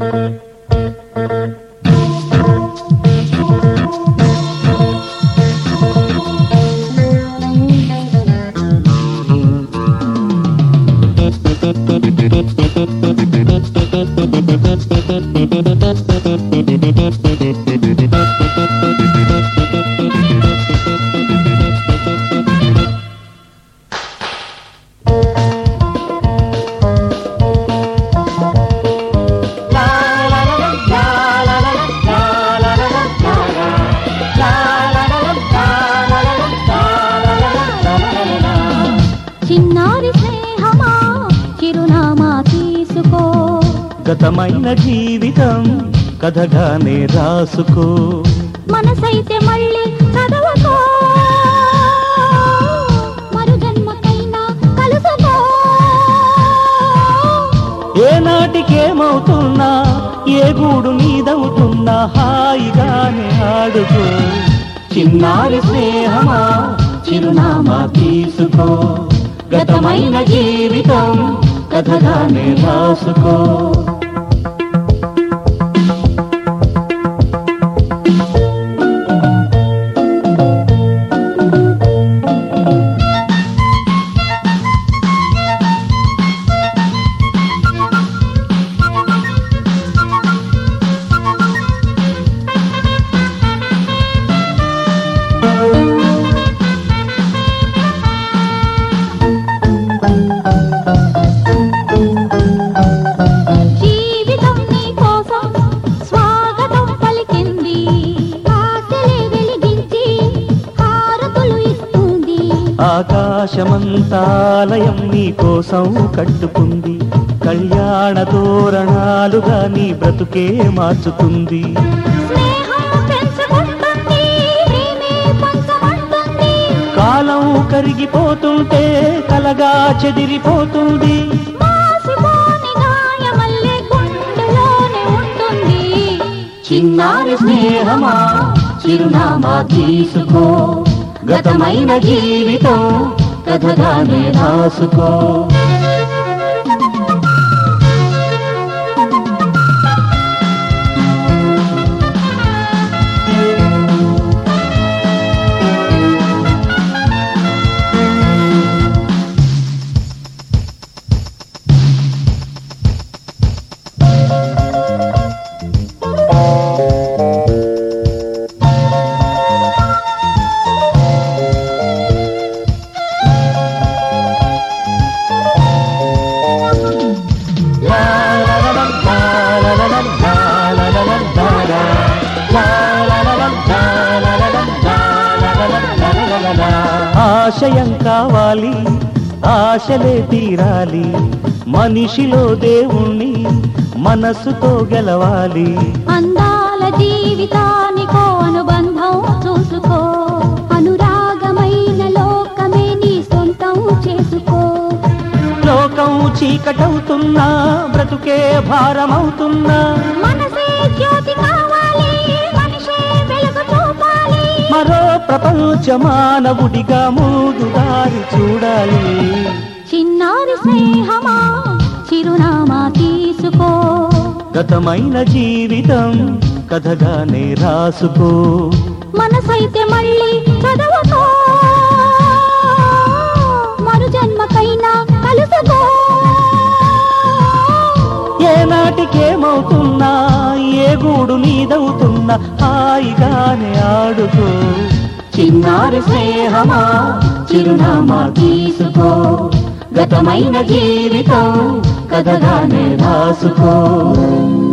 చిన్నారి స్నేహమా చిరునామా తీసుకో గతమైన జీవితం కథగానే రాసుకో మనసైతే మళ్ళీ చదవకో మరు జన్మకైనా కలుసుకో ఏనాటికేమవుతున్నా ఏ గూడు నీదవుతున్నా హాయిగానే ఆడుకో చిన్నారి స్నేహమా చిరునామా తీసుకో గతమైన జీవితం కథగానే రాసుకో జీవితం నీ కోసం స్వాగతం పలికింది ఆశలే వెలిగించి హారతులు ఇస్తుంది ఆకాశమంతాలయం నీ కోసం కట్టుకుంది కళ్యాణ తోరణాలుగా నీ బ్రతుకే మార్చుతుంది స్నేహం పెంచుకుంటుంది ప్రేమే పంచమంటుంది కాలం కరిగిపోతుంటే కలగా చెదిరిపోతుంది మాసిపోని గాయమల్లే గుండెలోనే ఉంటుంది చిన్నారి స్నేహమా చిరునామా తీసుకో గతమైన జీవితం కథగానే రాసుకో ఆశయం కావాలి ఆశలే తీరాలి మనిషిలో దేవుణ్ణి మనసుతో గెలవాలి అందాల జీవితానికో అనుబంధం చూసుకో అనురాగమైన లోకమే నీ సొంతం చేసుకో లోకం చీకటవుతున్నా బ్రతుకే భారమవుతున్నా మనసే జ్యోతి కావాలి మనిషే వెలుగు చూపాలి మరో ప్రపంచ మానవుడిగా మూడు దారి చూడాలి చిన్నారి స్నేహమా చిరునామా తీసుకో గతమైన జీవితం కథగానే రాసుకో మనసైతే మళ్ళీ చదవకో మరు జన్మకైనా కలుసుకో ఏనాటికేమవుతున్నా ఏ గూడు నీదవుతున్నా హాయిగానే ఆడుకో చిన్నారి స్నేహమా చిరునామా తీసుకో గతమైన జీవితం కథగానే రాసుకో